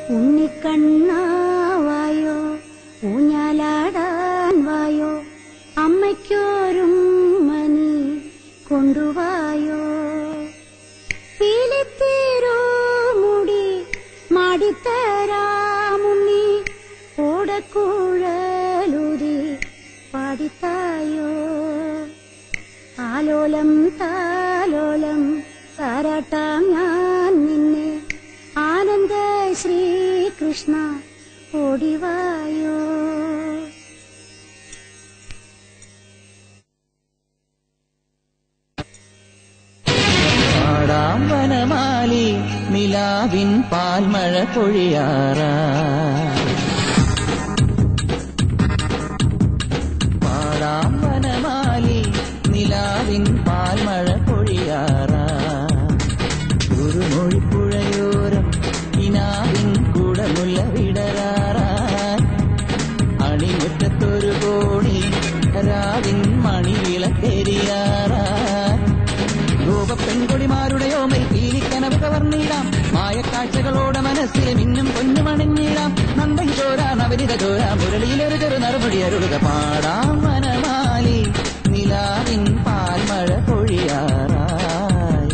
ഉണ്ണിക്കണ്ണാവായോ ഊഞ്ഞാലാടാൻ വായോ അമ്മയ്ക്കോരും മണി കൊണ്ടുവായോ പീലിത്തീരോ മുടി മാടിത്തരാമുണ്ണി ഓടക്കുഴലൂതി പാടിത്തായോ ആലോലം താലോലം താരാട്ടാം ഞാൻ നിന്നെ ആനന്ദ ശ്രീകൃഷ്ണ ഓടിവായോ പാടാം വനമാലി നിലാവിൻ പാൽമഴ പൊഴിയാറാ പാടാം വനമാലി നിലാവിൻ പാൽമഴ പൊഴിയാറാ കുറുമൊഴിപ്പുഴയോരം ഇനാവിൻ കുടമുല്ല വിടരാറാ അണിമുറ്റത്തൊരു കോടി രാവിൻ മണിവിളക്കെരിയാറാ രൂപ പെൺകൊടിമാരുടെ ഓമൽ പീലിക്കനവ് കവർന്നിടാം മായക്കാഴ്ചകളോടെ മനസ്സിലെ മിന്നും പൊന്നുമണിഞ്ഞിടാം നന്ദൻ ചോര നവനിത ചോര മുരളിയിലൊരു ചെറു നറുപടി അരുളുക പാടാം വനമാലി നിലാവിൻ പാൽമഴ പൊഴിയാറായി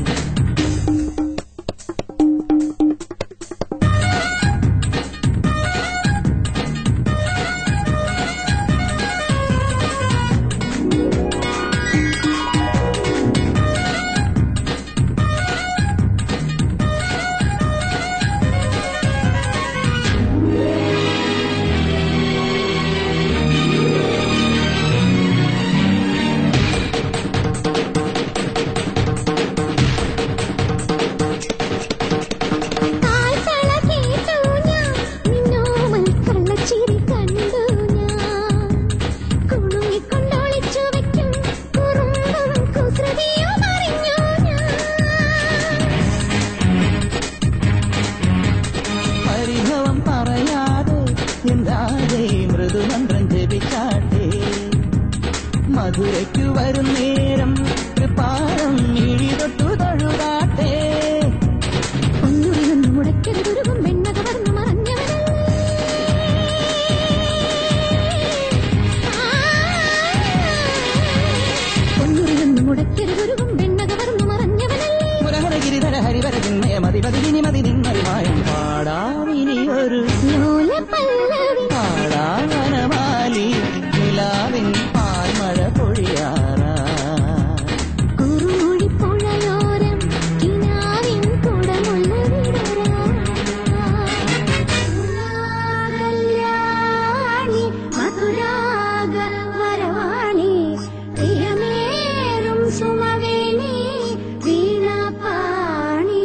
താഴ്ത്തള കേട്ടു ഞാൻ നിന്നോമൽ കള്ളച്ചിരി കണ്ടു ഞാൻ കുണുങ്ങിക്കൊണ്ടൊളിച്ചു വെക്കും കുറുമ്പും കുസൃതിയും അറിഞ്ഞു ഞാൻ പരിഭവം പറയാതെ എന്താതെ മൃദുമന്ത്രം ജപിച്ചാട്ടെ മധുരയ്ക്കു വരും നേരം കൃപാളം ഇഴി തൊട്ടു തൊഴുതാട്ടെ ഒന്നുകിലൊന്നു മുടക്കരുതുരുകും വെണ്ണക വർന്നു മറഞ്ഞവനല്ലേ ഒന്നുകിലൊന്നു മുടക്കരുതുരുകും വെണ്ണക വർന്നു മറഞ്ഞവനല്ലേ മുരഹരഗിരിധര ഹരിവര ചിന്മയ മതിപതി മതി നിന്മറിമായം പാടാമിനി ഒരു ലോല പല്ലവി പാടാവനമാലി നിലാവിൻ പാൽമഴ പൊഴിയാറാ കുറുമൊഴി പുഴയോരം കിനാവിൻ കുടമുള്ള കല്യാണി മധുരാഗ വരവാണി പ്രിയമേറും സുമവേണി വീണപാണി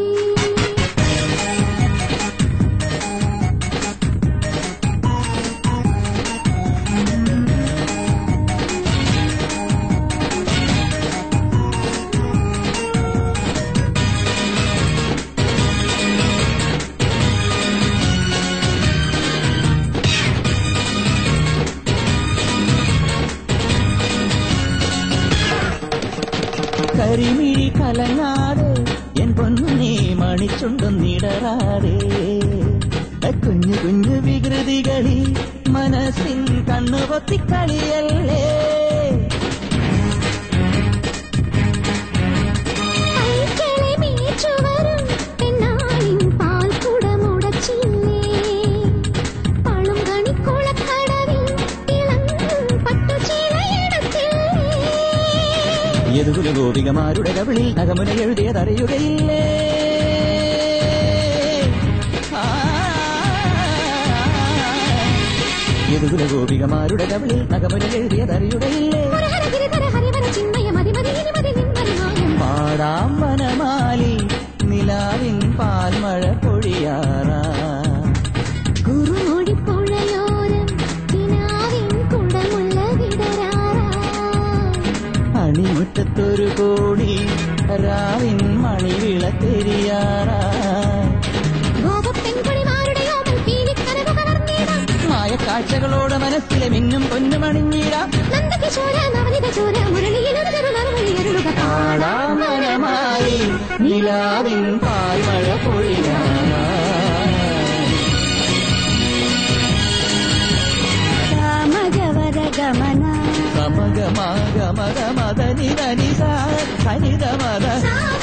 കരിമിഴി കലങ്ങാതെ എൻ പൊന്നേ മണിച്ചുണ്ടും നിടറാതെ കുഞ്ഞു കുഞ്ഞു വികൃതികളിൽ മനസ്സിൻ കണ്ണുപൊത്തിക്കളിയല്ലേ പൈക്കിളി മീച്ചുവരും പെണ്ണാളിൻ പാൽക്കുടമുടച്ചില്ലേ പളുങ്കണിക്കുളക്കടവിൽ ഇളം പട്ടുചീലയെടുത്തില്ലേ യദുകുല ഗോപികമാരുടെ കവിളിൽ നഗമുന എഴുതിയതറിയുകയില്ലേ ആ. യദുകുല ഗോപികമാരുടെ കവിളിൽ നഗമുന എഴുതിയതറിയുകയില്ലേ മുരഹരഗിരിധര ഹരിവര ചിന്മയ മതിമതി ഇനിമതി നിന്മറിമായം പാടാം വനമാലി നിലാവിൻ പാൽമഴ പൊഴിയാറാ കുറുമൊഴിപ്പുഴയോരം കിനാവിൻ കുടമുള്ള വിടരാറാ അണിമുറ്റത്തൊരു കോടി രാവിൻ മണിവിളത്തെരിയാറാ ഗോപപ്പെൺകുടിമാരുടെ ഓമൽ പീലിക്കനവ് കവർന്നിടാം മായക്കാഴ്ചകളോട് മനസ്സിലെ മിന്നും പൊന്നുമണിഞ്ഞിടാം നന്ദകിശോര നവനിത ചോര മുരളിയിലൊരു ചെറുനറുമൊഴിയരുളുക പാടാമരമായി നിലാവിൻ പാൽമഴ പൊഴിയാറാ മദനി ധനി സാ സനിത മദ സാ